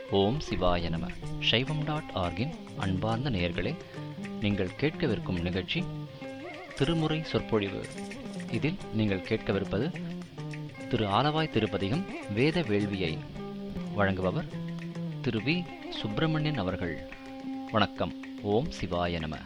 ஓம் சிவாய நம சைவம் டாட் ஆர்கின் அன்பார்ந்த நேயர்களே நீங்கள் கேட்கவிருக்கும் நிகழ்ச்சி திருமுறை சொற்பொழிவு இதில் நீங்கள் கேட்கவிருப்பது திரு ஆலவாய் திருப்பதிகம் வேத வேள்வியை வழங்குபவர் திரு வி சுப்பிரமணியன் அவர்கள் வணக்கம் ஓம் சிவாய நம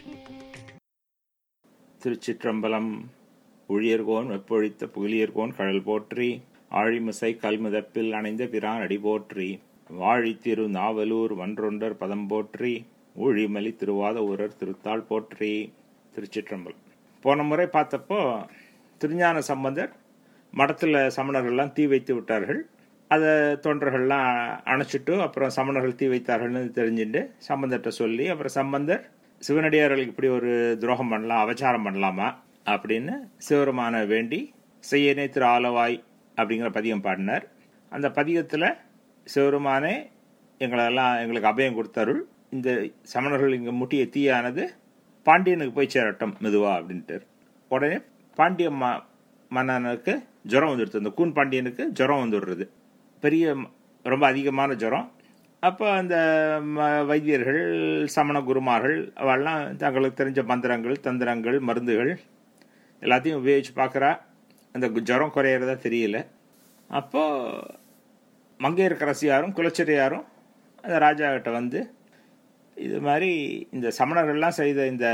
திருச்சிற்றம்பலம் உழியர்கோன் வெப்பொழித்த புகழியர்கோன் கடல் போற்றி ஆழிமிசை கல்முதப்பில் அணைந்த பிரான் அடி போற்றி வாழி திரு நாவலூர் வன்றொண்டர் பதம் போற்றி ஊழிமலி திருவாத ஊரர் திருத்தாள் போற்றி திருச்சிற்றம்பலம் போன முறை பார்த்தப்போ திருஞான சம்பந்தர் மடத்தில் சமணர்கள்லாம் தீ வைத்து விட்டார்கள் அதை தொண்டர்கள்லாம் அணைச்சிட்டு அப்புறம் சமணர்கள் தீ வைத்தார்கள்னு தெரிஞ்சுட்டு சம்பந்தர்கிட்ட சொல்லி அப்புறம் சம்பந்தர் சிவனடியார்களுக்கு இப்படி ஒரு துரோகம் பண்ணலாம் அபச்சாரம் பண்ணலாமா அப்படின்னு சிவருமான வேண்டி செய்யனே திரு ஆலவாய் அப்படிங்கிற பதிகம் பாடினார் அந்த பதிகத்தில் சிவருமானே எங்களெல்லாம் எங்களுக்கு அபயம் கொடுத்தருள் இந்த சமணர்கள் இங்கே முட்டிய தீயானது பாண்டியனுக்கு போய் சேரட்டும் மெதுவா அப்படின்ட்டு உடனே பாண்டிய ம மன்னனுக்கு ஜுரம் வந்துடுது அந்த கூன் பாண்டியனுக்கு ஜுரம் வந்துடுறது பெரிய ரொம்ப அதிகமான ஜுரம் அப்போ அந்த ம- வைத்தியர்கள் சமண குருமார்கள் அவெல்லாம் தங்களுக்கு தெரிஞ்ச மந்திரங்கள் தந்திரங்கள் மருந்துகள் எல்லாத்தையும் உபயோகிச்சு பார்க்குறா அந்த கு- ஜுரம் குறையிறதா தெரியல அப்போ மங்கையரக்கரசியாரும் குலச்சரியாரும் அந்த ராஜா கிட்ட வந்து இது மாதிரி இந்த சமணர்கள்லாம் செய்த இந்த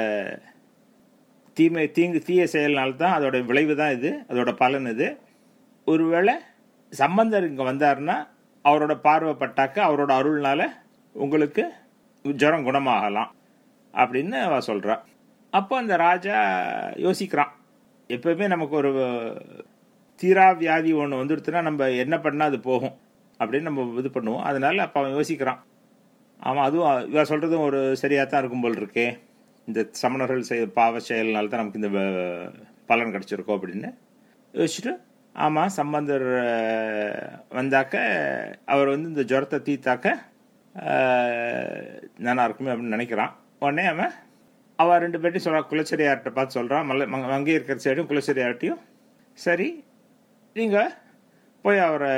தீமை தீங்கு தீய செயல்னால்தான் அதோட விளைவு தான் இது அதோட பலன் இது ஒருவேளை சம்பந்தர் இங்கே வந்தாருன்னா அவரோட பார்வை பட்டாக்க அவரோட அருள்னால உங்களுக்கு ஜுரம் குணமாகலாம் அப்படின்னு அவ சொல்றா அப்போ அந்த ராஜா யோசிக்கிறான் எப்பவுமே நமக்கு ஒரு தீரா வியாதி ஒன்று வந்துடுத்துனா நம்ம என்ன பண்ணால் அது போகும் அப்படின்னு நம்ம இது பண்ணுவோம் அதனால அப்போ அவன் யோசிக்கிறான் ஆமாம் அதுவும் இவ சொல்கிறதும் ஒரு சரியாக தான் இருக்கும் போல் இருக்கே இந்த சமணர்கள் செய் பாவ செயல்னால தான் நமக்கு இந்த வ- பலன் கிடச்சிருக்கோம் அப்படின்னு யோசிச்சுட்டு ஆமாம் சம்பந்தர் அஹ், வந்தாக்க அவர் வந்து இந்த ஜுரத்தை தீத்தாக்க அஹ், நல்லா இருக்குமே அப்படின்னு நினைக்கிறான் உடனே அவன் அவ ரெண்டு பேர்ட்டையும் சொல்கிறா குலச்சரியார்கிட்ட பார்த்து சொல்கிறான் மல்ல மங்க- மங்கை இருக்கிற சைடும் குலச்சரியார்ட்டையும் சரி நீங்கள் போய் அவரை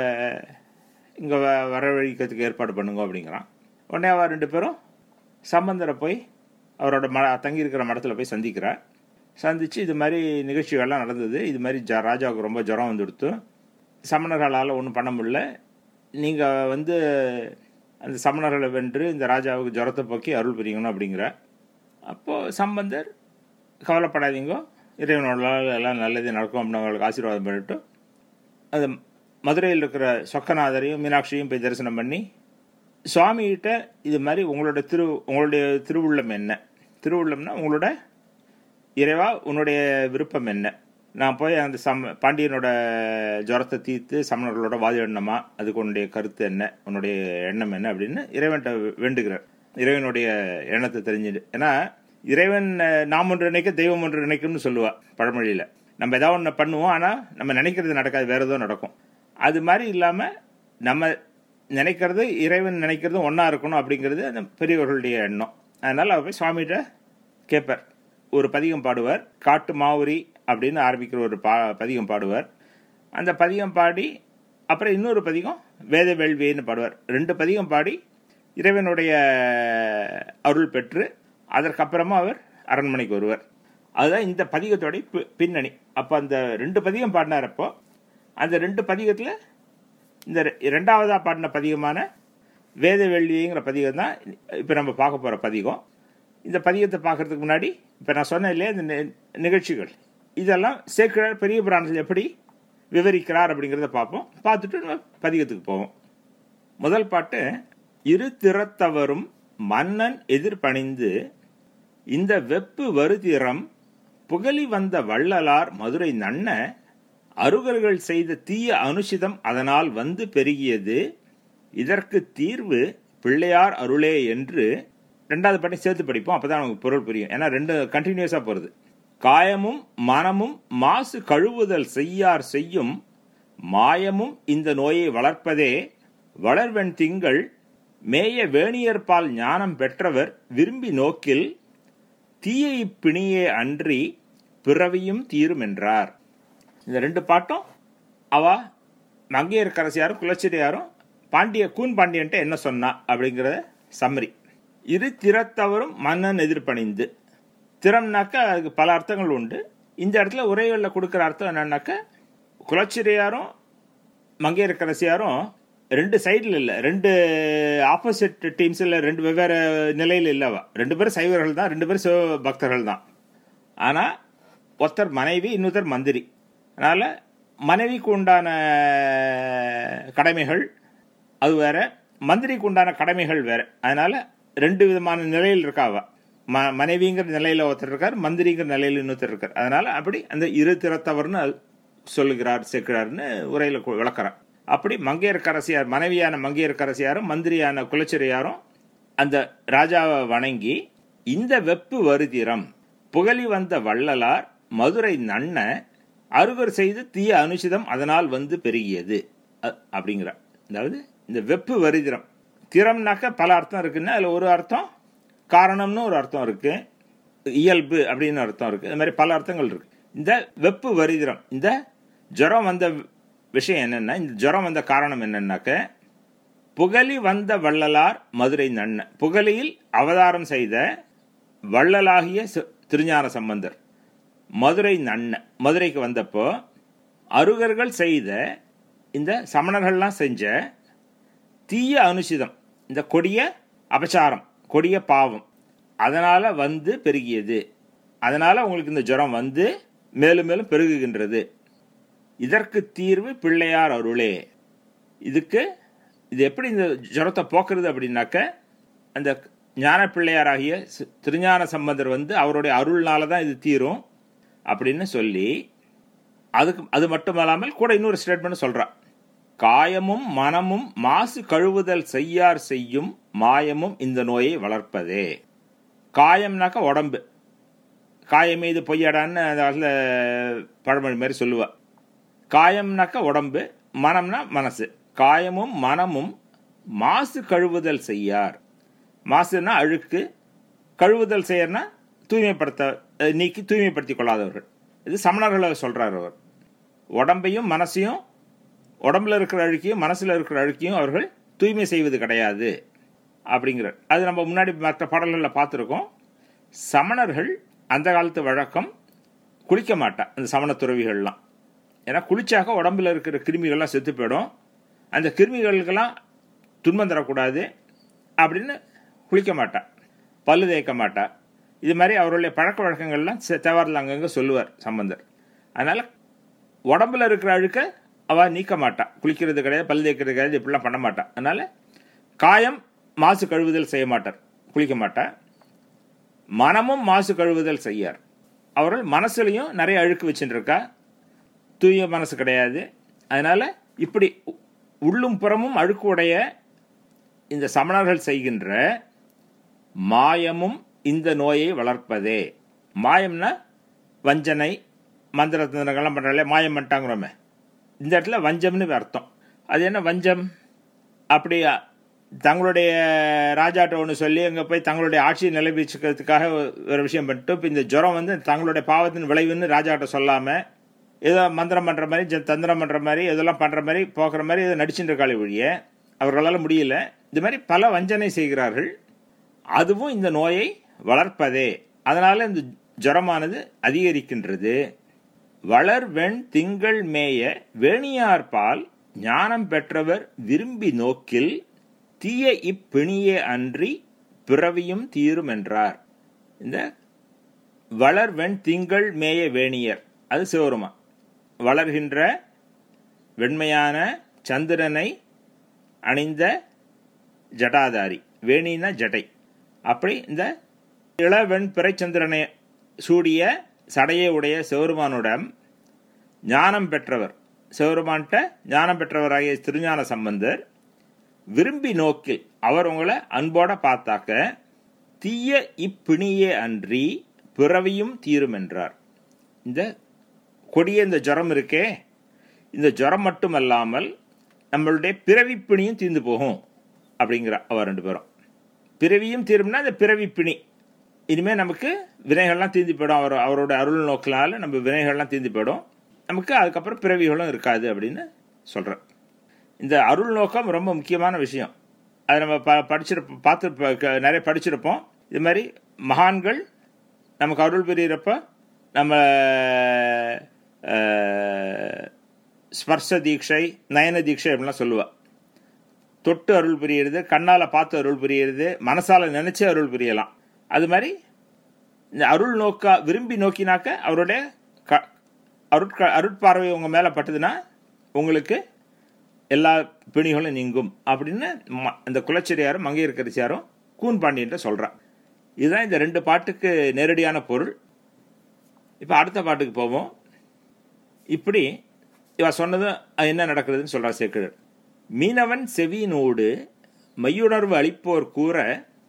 இங்கே வ வரவழைக்கிறதுக்கு ஏற்பாடு பண்ணுங்க அப்படிங்கிறான் உடனே அவ ரெண்டு பேரும் சம்பந்தரை போய் அவரோட ம தங்கியிருக்கிற மடத்தில் போய் சந்திக்கிறார் சந்தித்து இது மாதிரி நிகழ்ச்சிகள்லாம் நடந்தது இது மாதிரி ஜ ராஜாவுக்கு ரொம்ப ஜுரம் வந்துடுத்து சமணர்களால் ஒன்றும் பண்ண முடியல நீங்கள் வந்து அந்த சமணர்களை வென்று இந்த ராஜாவுக்கு ஜுரத்தை போக்கி அருள் புரியணும் அப்படிங்கிற அப்போது சம்பந்தர் கவலைப்படாதீங்க இறைவனோட எல்லாம் நல்லதே நடக்கும் அப்படின்னு அவங்களுக்கு ஆசீர்வாதம் பண்ணிட்டு அது மதுரையில் இருக்கிற சொக்கநாதரையும் மீனாட்சியும் போய் தரிசனம் பண்ணி சுவாமிகிட்ட இது மாதிரி உங்களோட திரு உங்களுடைய திருவுள்ளம் என்ன திருவுள்ளம்னா உங்களோட இறைவா உன்னுடைய விருப்பம் என்ன நான் போய் அந்த சம் பாண்டியனோட ஜுரத்தை தீர்த்து சமணர்களோட வாதிடணுமா அதுக்கு உன்னுடைய கருத்து என்ன உன்னுடைய எண்ணம் என்ன அப்படின்னு இறைவன்கிட்ட வேண்டுகிறார் இறைவனுடைய எண்ணத்தை தெரிஞ்சுட்டு ஏன்னா இறைவன் அஹ், நாம் ஒன்று நினைக்க தெய்வம் ஒன்று நினைக்கும்னு சொல்லுவா பழமொழியில் நம்ம ஏதாவது ஒன்று பண்ணுவோம் ஆனால் நம்ம நினைக்கிறது நடக்காது வேற ஏதோ நடக்கும் அது மாதிரி இல்லாமல் நம்ம நினைக்கிறது இறைவன் நினைக்கிறதும் ஒன்றா இருக்கணும் அப்படிங்கிறது அந்த பெரியவர்களுடைய எண்ணம் அதனால் அவர் போய் சுவாமிகிட்ட கேட்பார் ஒரு பதிகம் பாடுவார் காட்டு மாவுரி அப்படின்னு ஆரம்பிக்கிற ஒரு பா பதிகம் பாடுவார் அந்த பதிகம் பாடி அப்புறம் இன்னொரு பதிகம் வேத வேள்வின்னு பாடுவார் ரெண்டு பதிகம் பாடி இறைவனுடைய அருள் பெற்று அதற்கப்புறமா அவர் அரண்மனைக்கு வருவார் அதுதான் இந்த பதிகத்தோடைய பி- பின்னணி அப்போ அந்த ரெண்டு பதிகம் பாடினாரப்போ அந்த ரெண்டு பதிகத்தில் இந்த ரெ- இரண்டாவதா பாடின பதிகமான வேத வேள்விங்கிற பதிகம் தான் இப்போ நம்ம பார்க்க போகிற பதிகம் இந்த பதிகத்தை பார்க்கறதுக்கு முன்னாடி இப்போ நான் சொன்னேன் இல்லையா இந்த நி- நிகழ்ச்சிகள் இதெல்லாம் சேக்கிழார் பெரிய புராணத்தில் எப்படி விவரிக்கிறார் அப்படிங்கிறத பார்ப்போம் பார்த்துட்டு நம்ம பதிகத்துக்கு போவோம் முதல் பாட்டு இரு திறத்தவரும் மன்னன் எதிர்பணிந்து இந்த வெப்பு வருதிறம் புகழி வந்த வள்ளலார் மதுரை நன்ன அருகர்கள் செய்த தீய அனுசிதம் அதனால் வந்து பெருகியது இதற்கு தீர்வு பிள்ளையார் அருளே என்று ரெண்டாவது பாட்டி சேர்த்து படிப்போம் அப்பதான் நமக்கு பொருள் புரியும் ஏன்னா ரெண்டு கண்டினியூஸா போறது காயமும் மனமும் மாசு கழுவுதல் செய்யார் செய்யும் மாயமும் இந்த நோயை வளர்ப்பதே வளர்வெண் திங்கள் மேய வேணியர்பால் ஞானம் பெற்றவர் விரும்பி நோக்கில் தீயை பிணியே அன்றி பிறவியும் தீரும் என்றார் இந்த ரெண்டு பாட்டும் அவ மங்கையர்க்கரசியாரும் குலச்சிரியாரும் பாண்டிய கூன் பாண்டியன்ட்ட என்ன சொன்னா அப்படிங்கிறத சம்மரி இரு திறத்தவரும் மன்னன் எதிர்ப்பணிந்து திறம்னாக்க அதுக்கு பல அர்த்தங்கள் உண்டு இந்த இடத்துல உரைகளில் கொடுக்குற அர்த்தம் என்னன்னாக்க குலச்சிரையாரும் மங்கையரக்கரசியாரும் ரெண்டு சைடில் இல்லை ரெண்டு ஆப்போசிட் டீம்ஸ் இல்லை ரெண்டு வெவ்வேறு நிலையில் இல்லவா ரெண்டு பேரும் சைவர்கள் தான் ரெண்டு பேரும் சிவ பக்தர்கள் தான் ஆனால் ஒருத்தர் மனைவி இன்னொருத்தர் மந்திரி அதனால் மனைவிக்கு உண்டான கடமைகள் அது வேற மந்திரிக்கு உண்டான கடமைகள் வேற அதனால ரெண்டு விதமான நிலையில் இருக்காவ ம மனைவிங்கிற நிலையில் ஒருத்தர் இருக்கார் மந்திரிங்கிற நிலையில் இன்னொருத்தர் இருக்கார் அதனால அப்படி அந்த இரு திறத்தவர்னு சொல்லுகிறார் சேர்க்கிறார்னு உரையில் விளக்குறார் அப்படி மங்கையர்க்கரசியார் மனைவியான மங்கையர்க்கரசியாரும் மந்திரியான குலச்சிரையாரும் அந்த ராஜாவை வணங்கி இந்த வெப்பு வருதிரம் புகழி வந்த வள்ளலார் மதுரை நன்ன அருகர் செய்து தீய அனுசிதம் அதனால் வந்து பெருகியது அப்படிங்கிறார் அதாவது இந்த வெப்பு வருதிரம் திறம்னாக்க பல அர்த்தம் இருக்குன்னா அதில் ஒரு அர்த்தம் காரணம்னு ஒரு அர்த்தம் இருக்கு இயல்பு அப்படின்னு அர்த்தம் இருக்கு அது மாதிரி பல அர்த்தங்கள் இருக்கு இந்த வெப்பு வருதிரம் இந்த ஜுரம் வந்த விஷயம் என்னன்னா இந்த ஜுரம் வந்த காரணம் என்னன்னாக்க புகழி வந்த வள்ளலார் மதுரை நன்ன புகழியில் அவதாரம் செய்த வள்ளலாகிய திருஞான சம்பந்தர் மதுரை நன்ன மதுரைக்கு வந்தப்போ அருகர்கள் செய்த இந்த சமணர்கள்லாம் செஞ்ச தீய அனுசிதம் இந்த கொடிய அபச்சாரம் கொடிய பாவம் அதனால வந்து பெருகியது அதனால உங்களுக்கு இந்த ஜுரம் வந்து மேலும் மேலும் பெருகுகின்றது இதற்கு தீர்வு பிள்ளையார் அருளே இதுக்கு இது எப்படி இந்த ஜுரத்தை போக்குறது அப்படின்னாக்க அந்த ஞான பிள்ளையாராகிய திருஞான சம்பந்தர் வந்து அவருடைய அருள்னால தான் இது தீரும் அப்படின்னு சொல்லி அதுக்கு அது மட்டும் இல்லாமல் கூட இன்னொரு ஸ்டேட்மெண்ட் சொல்றா காயமும் மனமும் மாசு கழுவுதல் செய்யார் செய்யும் மாயமும் இந்த நோயை வளர்ப்பதே காயம்னாக்க உடம்பு காயம் மீது பொய்யடான்னு அதில் பழமொழி மாதிரி சொல்லுவா காயம்னாக்க உடம்பு மனம்னா மனசு காயமும் மனமும் மாசு கழுவுதல் செய்யார் மாசுனா அழுக்கு கழுவுதல் செய்யறனா தூய்மைப்படுத்த நீக்கி தூய்மைப்படுத்தி கொள்ளாதவர்கள் இது சமணர்களை சொல்றார் அவர் உடம்பையும் மனசையும் உடம்புல இருக்கிற அழுக்கையும் மனசுல இருக்கிற அழுக்கையும் அவர்கள் தூய்மை செய்வது கிடையாது அப்படிங்கிறார் அது நம்ம முன்னாடி மற்ற பாடல்களில் பார்த்துருக்கோம் சமணர்கள் அந்த காலத்து வழக்கம் குளிக்க மாட்டா அந்த சமண துறவிகள்லாம் ஏன்னா குளிச்சாக்க உடம்புல இருக்கிற கிருமிகள்லாம் செத்து போயிடும் அந்த கிருமிகளுக்கெல்லாம் துன்பம் தரக்கூடாது அப்படின்னு குளிக்க மாட்டா பல்லு தேய்க்க மாட்டா இது மாதிரி அவருடைய பழக்க வழக்கங்கள்லாம் தேவாரில் அங்கங்கே சொல்லுவார் சம்பந்தர் அதனால உடம்புல இருக்கிற அழுக்க அவ நீக்க மாட்டா குளிக்கிறது கிடையாது பல் தேய்க்கிறது கிடையாது இப்படிலாம் பண்ண மாட்டா அதனால காயம் மாசு கழுவுதல் செய்ய மாட்டார் குளிக்க மாட்டா மனமும் மாசு கழுவுதல் செய்யார் அவர்கள் மனசுலையும் நிறைய அழுக்கு வச்சுருக்கா தூய மனசு கிடையாது அதனால இப்படி உள்ளும் புறமும் அழுக்கு உடைய இந்த சமணர்கள் செய்கின்ற மாயமும் இந்த நோயை வளர்ப்பதே மாயம்னா வஞ்சனை மந்திர தந்திரங்கள்லாம் பண்ணுறாலே மாயம் பண்ணிட்டாங்கிறோமே இந்த இடத்துல வஞ்சம்னு அர்த்தம் அது என்ன வஞ்சம் அப்படி தங்களுடைய ராஜாட்ட ஒன்று சொல்லி அங்கே போய் தங்களுடைய ஆட்சியை நிலைபிச்சுக்கிறதுக்காக ஒரு விஷயம் பண்ணிட்டு இப்போ இந்த ஜுரம் வந்து தங்களுடைய பாவத்தின் விளைவுன்னு ராஜாட்ட சொல்லாமல் ஏதோ மந்திரம் பண்ணுற மாதிரி தந்திரம் பண்ணுற மாதிரி இதெல்லாம் பண்ணுற மாதிரி போக்குற மாதிரி இதை நடிச்சுட்டு இருக்காளே ஒழிய அவர்களால் முடியல இது மாதிரி பல வஞ்சனை செய்கிறார்கள் அதுவும் இந்த நோயை வளர்ப்பதே அதனால இந்த ஜுரமானது அதிகரிக்கின்றது வளர் வெண் திங்கள் மேய வேணியார் பால் ஞானம் பெற்றவர் விரும்பி நோக்கில் தீய இப்பிணியே அன்றி பிறவியும் தீரும் என்றார் இந்த வளர் வெண் திங்கள் மேய வேணியர் அது சிவருமா வளர்கின்ற வெண்மையான சந்திரனை அணிந்த ஜடாதாரி வேணினா ஜடை அப்படி இந்த இளவெண் பிறைச்சந்திரனை சூடிய சடையை உடைய சிவருமானுடன் ஞானம் பெற்றவர் சிவருமான்கிட்ட ஞானம் பெற்றவராகிய திருஞான சம்பந்தர் விரும்பி நோக்கில் அவர் உங்களை அன்போட பார்த்தாக்க தீய இப்பிணியே அன்றி பிறவியும் தீரும் என்றார் இந்த கொடிய இந்த ஜுரம் இருக்கே இந்த ஜுரம் மட்டுமல்லாமல் நம்மளுடைய பிறவி பிணியும் தீர்ந்து போகும் அப்படிங்கிற அவர் ரெண்டு பேரும் பிறவியும் தீரும்னா இந்த பிறவி பிணி இனிமேல் நமக்கு வினைகள்லாம் தீர்ந்து போயிடும் அவர் அவரோட அருள் நோக்கினால நம்ம வினைகள்லாம் தீர்ந்து போயிடும் நமக்கு அதுக்கப்புறம் பிறவிகளும் இருக்காது அப்படின்னு சொல்கிறார் இந்த அருள் நோக்கம் ரொம்ப முக்கியமான விஷயம் அதை நம்ம ப படிச்சிருப்போம் பார்த்து நிறைய படிச்சிருப்போம் இது மாதிரி மகான்கள் நமக்கு அருள் புரியிறப்ப நம்ம ஸ்பர்ச தீட்சை நயன தீட்சை அப்படிலாம் சொல்லுவா தொட்டு அருள் புரியுறது கண்ணால் பார்த்து அருள் புரியுறது மனசால் நினைச்சு அருள் புரியலாம் அது மாதிரி இந்த அருள் நோக்கா விரும்பி நோக்கினாக்க அவருடைய க அருட்க அருட்பார்வை உங்கள் மேலே பட்டுதுன்னா உங்களுக்கு எல்லா பிணிகளும் நீங்கும் அப்படின்னு இந்த குலச்செரியாரும் மங்கையர்கரிசியாரும் கூன் பாண்டியன்ட்ட சொல்கிறான் இதுதான் இந்த ரெண்டு பாட்டுக்கு நேரடியான பொருள் இப்போ அடுத்த பாட்டுக்கு போவோம் இப்படி இவ சொன்னதும் என்ன நடக்கிறதுன்னு சொல்கிறா சேக்கிழர் மீனவன் செவியினோடு மையுணர்வு அளிப்போர் கூற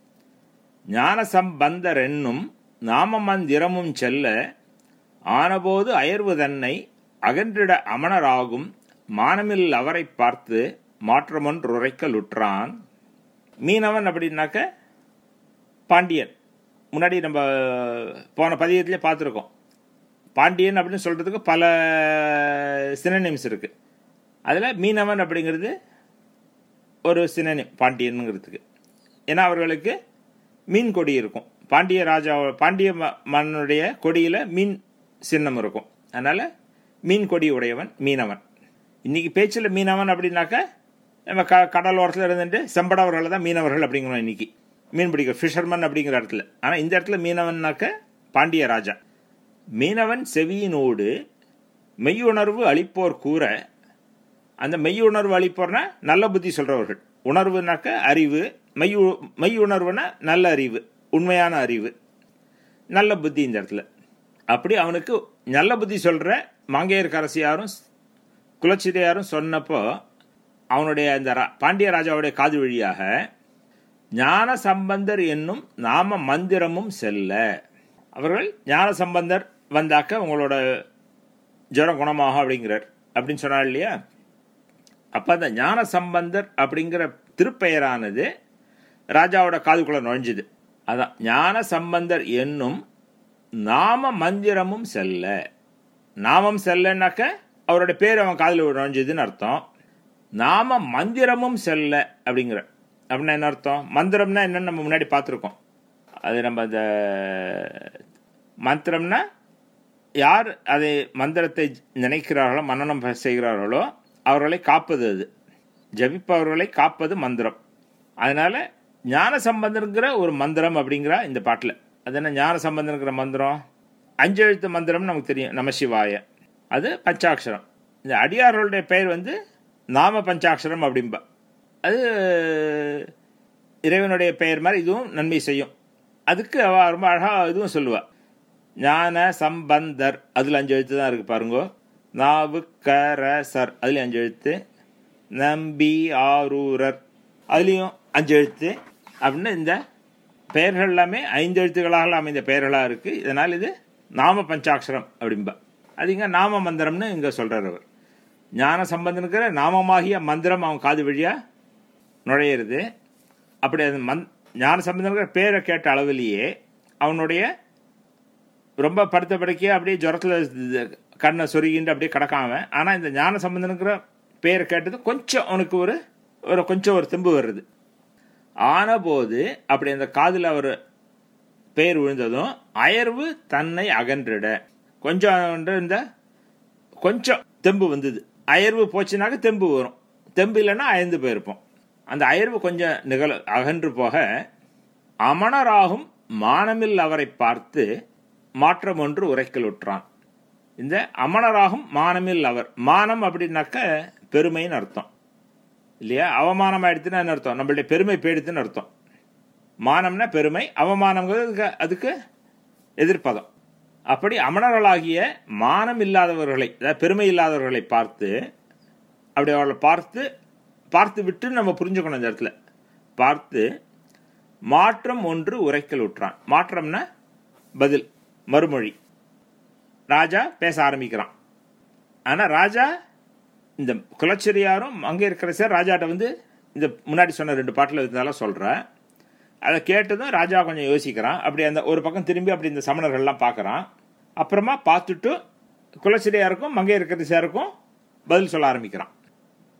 ஞான சம்பந்தர் என்னும் நாமமந்திரமும் செல்ல ஆனபோது அயர்வு தன்னை அகன்றிட அமணராகும் மானமில் அவரை பார்த்து மாற்றமொன்று உரைக்கலுற்றான் மீனவன் அப்படின்னாக்க பாண்டியன் முன்னாடி நம்ம போன பதியத்திலே பார்த்துருக்கோம் பாண்டியன் அப்படின்னு சொல்கிறதுக்கு பல சினனிம்ஸ் இருக்குது அதில் மீனவன் அப்படிங்கிறது ஒரு சினனிம் பாண்டியனுங்கிறதுக்கு ஏன்னா அவர்களுக்கு மீன் கொடி இருக்கும் பாண்டிய ராஜா பாண்டிய மன்னனுடைய கொடியில் மீன் சின்னம் இருக்கும் அதனால் மீன் கொடி உடையவன் மீனவன் இன்னைக்கு பேச்சில் மீனவன் அப்படின்னாக்க நம்ம க கடலோரத்தில் இருந்துட்டு செம்படவர்கள் தான் மீனவர்கள் அப்படிங்கிறோம் இன்னைக்கு மீன் பிடிக்கிற ஃபிஷர்மன் அப்படிங்கிற இடத்துல ஆனால் இந்த இடத்துல மீனவன்னாக்க பாண்டிய ராஜா மீனவன் செவியினோடு மெய்யுணர்வு அளிப்போர் கூற அந்த மெய்யுணர்வு அளிப்போர்னா நல்ல புத்தி சொல்றவர்கள் உணர்வுனாக்க அறிவு மெய் மெய் உணர்வுனா நல்ல அறிவு உண்மையான அறிவு நல்ல புத்தி இந்த இடத்துல அப்படி அவனுக்கு நல்ல புத்தி சொல்ற மாங்கையர் கரசியாரும் குலச்சிதையாரும் சொன்னப்போ அவனுடைய அந்த பாண்டிய ராஜாவுடைய காது வழியாக ஞான சம்பந்தர் என்னும் நாம மந்திரமும் செல்ல அவர்கள் ஞான சம்பந்தர் வந்தாக்க உங்களோட ஜுரம் குணமாகும் அப்படிங்கிறார் அப்படின்னு சொன்னார் இல்லையா அப்போ அந்த ஞான சம்பந்தர் அப்படிங்கிற திருப்பெயரானது ராஜாவோட காதுக்குள்ள நுழைஞ்சுது அதான் ஞான சம்பந்தர் என்னும் நாம மந்திரமும் செல்ல நாமம் செல்லனாக்க அவரோட பேர் அவன் காதில் நுழைஞ்சதுன்னு அர்த்தம் நாம மந்திரமும் செல்ல அப்படிங்கிற அப்படின்னா என்ன அர்த்தம் மந்திரம்னா என்னன்னு நம்ம முன்னாடி பார்த்துருக்கோம் அது நம்ம அந்த மந்திரம்னா யார் அதை மந்திரத்தை நினைக்கிறார்களோ மன்னனம் செய்கிறார்களோ அவர்களை காப்பது அது ஜபிப்பவர்களை காப்பது மந்திரம் அதனால ஞான சம்பந்தங்கிற ஒரு மந்திரம் அப்படிங்கிற இந்த பாட்டில் அது என்ன ஞான சம்பந்தங்கிற மந்திரம் அஞ்சு எழுத்து மந்திரம் நமக்கு தெரியும் நமசிவாய அது பஞ்சாட்சரம் இந்த அடியார்களுடைய பெயர் வந்து நாம பஞ்சாட்சரம் அப்படிம்பா அது இறைவனுடைய பெயர் மாதிரி இதுவும் நன்மை செய்யும் அதுக்கு அவ ரொம்ப அழகாக இதுவும் சொல்லுவா ஞான சம்பந்தர் அதில் அஞ்சு எழுத்து தான் இருக்குது பாருங்கோ நாவுக்கரசர் அதுலேயும் அஞ்சு எழுத்து நம்பி ஆரூரர் அதுலேயும் அஞ்சு எழுத்து அப்படின்னு இந்த பெயர்கள் எல்லாமே ஐந்து எழுத்துக்களாக அமைந்த பெயர்களாக இருக்குது இதனால் இது நாம பஞ்சாட்சரம் அப்படிம்பா அது இங்கே நாம மந்திரம்னு இங்கே சொல்கிறார் அவர் ஞான சம்பந்தனுக்கிற நாமமாகிய மந்திரம் அவன் காது வழியாக நுழையிறது அப்படி அது மந் ஞான சம்பந்தனுக்கிற பேரை கேட்ட அளவிலேயே அவனுடைய ரொம்ப படுத்த படுக்கையே அப்படியே ஜுரத்தில் கண்ணை சொருகிண்டு அப்படியே கிடக்காம ஆனால் இந்த ஞான சம்பந்தனுங்கிற பேரை கேட்டது கொஞ்சம் அவனுக்கு ஒரு ஒரு கொஞ்சம் ஒரு தெம்பு வருது ஆனபோது அப்படி அந்த காதில் அவர் பெயர் விழுந்ததும் அயர்வு தன்னை அகன்றிட கொஞ்சம் இந்த கொஞ்சம் தெம்பு வந்தது அயர்வு போச்சுனாக்க தெம்பு வரும் தெம்பு இல்லைன்னா அயர்ந்து போயிருப்போம் அந்த அயர்வு கொஞ்சம் நிகழ அகன்று போக அமணராகும் மானமில் அவரை பார்த்து மாற்றம் ஒன்று உரைக்கலுற்றான் இந்த அமணராகும் மானமில் அவர் மானம் அப்படின்னாக்க பெருமைன்னு அர்த்தம் இல்லையா அவமானம் ஆயிடுத்துன்னு என்ன அர்த்தம் நம்மளுடைய பெருமை போயிடுத்துன்னு அர்த்தம் மானம்னா பெருமை அவமானம்ங்கிறது அதுக்கு எதிர்ப்பதம் அப்படி அமணர்களாகிய மானம் இல்லாதவர்களை அதாவது பெருமை இல்லாதவர்களை பார்த்து அப்படி அவர்களை பார்த்து பார்த்து விட்டு நம்ம புரிஞ்சுக்கணும் இந்த இடத்துல பார்த்து மாற்றம் ஒன்று உரைக்கல் உற்றான் மாற்றம்னா பதில் மறுமொழி ராஜா பேச ஆரம்பிக்கிறான் ஆனால் ராஜா இந்த குலச்சரியாரும் அங்கே இருக்கிற சார் ராஜாட்ட வந்து இந்த முன்னாடி சொன்ன ரெண்டு பாட்டில் இருந்தாலும் சொல்கிறேன் அதை கேட்டதும் ராஜா கொஞ்சம் யோசிக்கிறான் அப்படி அந்த ஒரு பக்கம் திரும்பி அப்படி இந்த சமணர்கள்லாம் பார்க்குறான் அப்புறமா பார்த்துட்டு குலச்சரியாருக்கும் மங்கை இருக்கிற சாருக்கும் பதில் சொல்ல ஆரம்பிக்கிறான்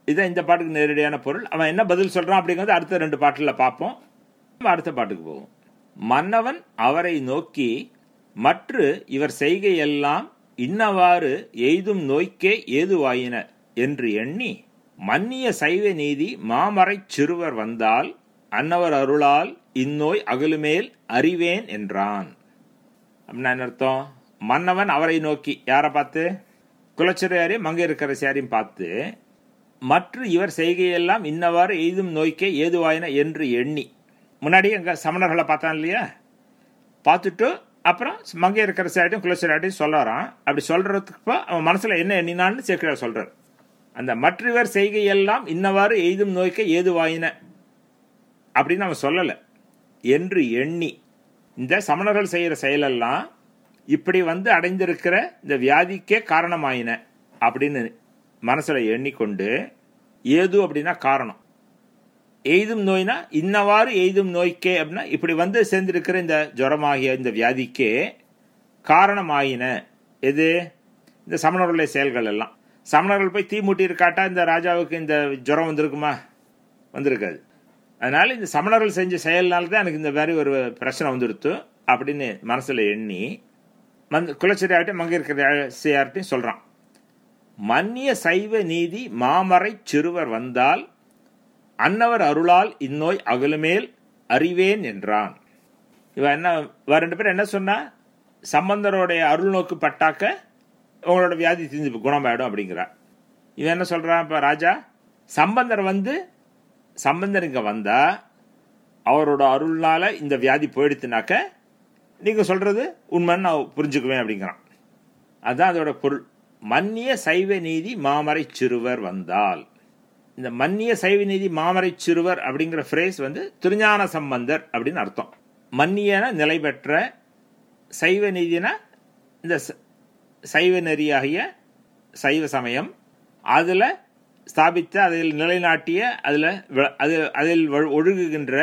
இதான் இந்த பாட்டுக்கு நேரடியான பொருள் அவன் என்ன பதில் சொல்றான் அப்படிங்கறது அடுத்த ரெண்டு பாட்டில் பார்ப்போம் நம்ம அடுத்த பாட்டுக்கு போவோம் மன்னவன் அவரை நோக்கி மற்று இவர் செய்கையெல்லாம் இன்னவாறு எய்தும் நோய்க்கே ஏதுவாயின என்று எண்ணி மன்னிய சைவ நீதி மாமறைச் சிறுவர் வந்தால் அன்னவர் அருளால் இந்நோய் அகலுமேல் அறிவேன் என்றான் அப்படின்னா என்ன அர்த்தம் மன்னவன் அவரை நோக்கி யாரை பார்த்து குலச்சிறையாரையும் மங்கையரசியாரையும் பார்த்து மற்ற இவர் செய்கையெல்லாம் இன்னவாறு எய்தும் நோய்க்கே ஏதுவாயின என்று எண்ணி முன்னாடி எங்க சமணர்களை பார்த்தான் இல்லையா பார்த்துட்டு அப்புறம் மங்கையரசியாரையும் குலச்சிறையாரையும் சொல்லறான் அப்படி சொல்றதுக்கு அவன் மனசுல என்ன எண்ணினான்னு சேர்க்கிறார் சொல்றார் அந்த மற்றவர் செய்கையெல்லாம் இன்னவாறு எய்தும் நோய்க்க ஏதுவாயின அப்படின்னு அவன் சொல்லலை என்று எண்ணி இந்த சமணர்கள் செய்கிற செயலெல்லாம் இப்படி வந்து அடைந்திருக்கிற இந்த வியாதிக்கே காரணமாயின அப்படின்னு மனசுல எண்ணிக்கொண்டு ஏது அப்படின்னா காரணம் எய்தும் நோய்னா இன்னவாறு எய்தும் நோய்க்கே அப்படின்னா இப்படி வந்து சேர்ந்திருக்கிற இந்த ஜுரமாகிய இந்த வியாதிக்கே காரணமாயின எது இந்த சமணர்களுடைய செயல்கள் எல்லாம் சமணர்கள் போய் தீ மூட்டி இருக்காட்டா இந்த ராஜாவுக்கு இந்த ஜுரம் வந்திருக்குமா வந்திருக்காது அதனால இந்த சமணர்கள் செஞ்ச செயல்னால தான் எனக்கு இந்த மாதிரி ஒரு பிரச்சனை வந்துடுத்து அப்படின்னு மனசுல எண்ணி மந்த குலச்சிரியார்ட்டையும் மங்கையர்கிட்டையும் சொல்றான் மன்னிய சைவ நீதி மாமறை சிறுவர் வந்தால் அன்னவர் அருளால் இந்நோய் அகலுமேல் அறிவேன் என்றான் இவன் என்ன இவ ரெண்டு பேரும் என்ன சொன்னா சம்பந்தருடைய அருள் நோக்கு பட்டாக்க உங்களோட வியாதி தீர்ந்து குணமாயிடும் அப்படிங்கிறார் இவன் என்ன சொல்றான் இப்ப ராஜா சம்பந்தர் வந்து சம்பந்தர் இங்க வந்தா அவரோட அருள்னால இந்த வியாதி போயிடுத்துனாக்க நீங்க சொல்றது உண்மைன்னு நான் புரிஞ்சுக்குவேன் அப்படிங்கிறான் அதுதான் அதோட பொருள் மன்னிய சைவ நீதி மாமறை சிறுவர் வந்தால் இந்த மன்னிய சைவ நீதி மாமறை சிறுவர் அப்படிங்கிற ஃப்ரேஸ் வந்து திருஞான சம்பந்தர் அப்படின்னு அர்த்தம் மன்னியன நிலை பெற்ற சைவ நீதினா இந்த சைவ நெறியாகிய சைவ சமயம் அதில் ஸ்தாபித்த அதில் நிலைநாட்டிய அதில் அது அதில் ஒழுகுகின்ற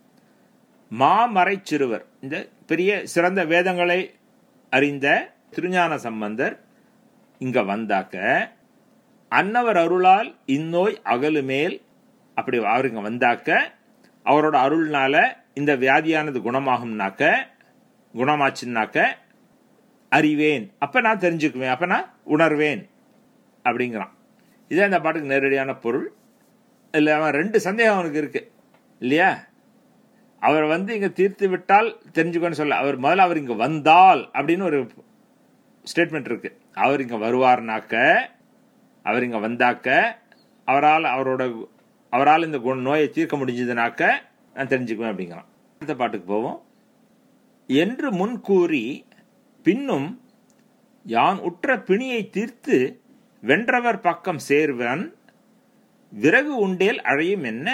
மாமறை சிறுவர் இந்த பெரிய சிறந்த வேதங்களை அறிந்த திருஞான சம்பந்தர் இங்க வந்தாக்க அன்னவர் அருளால் இந்நோய் அகலுமேல் அப்படி அவர் இங்க வந்தாக்க அவரோட அருள்னால இந்த வியாதியானது குணமாகும்னாக்க குணமாச்சுன்னாக்க அறிவேன் அப்ப நான் தெரிஞ்சுக்குவேன் அப்ப நான் உணர்வேன் அப்படிங்கிறான் இதே இந்த பாட்டுக்கு நேரடியான பொருள் இல்லை அவன் ரெண்டு சந்தேகம் அவனுக்கு இருக்கு இல்லையா அவர் வந்து இங்க தீர்த்து விட்டால் தெரிஞ்சுக்கோன்னு சொல்ல அவர் முதல்ல அவர் இங்க வந்தால் அப்படின்னு ஒரு ஸ்டேட்மெண்ட் இருக்கு அவர் இங்க வருவார்னாக்க அவர் இங்க வந்தாக்க அவரால் அவரோட அவரால் இந்த குண நோயை தீர்க்க முடிஞ்சதுனாக்க நான் தெரிஞ்சுக்குவேன் அப்படிங்கிறான் அடுத்த பாட்டுக்கு போவோம் என்று முன் கூறி பின்னும் யான் உற்ற பிணியை தீர்த்து வென்றவர் பக்கம் சேர்வன் விறகு உண்டேல் அழையும் என்ன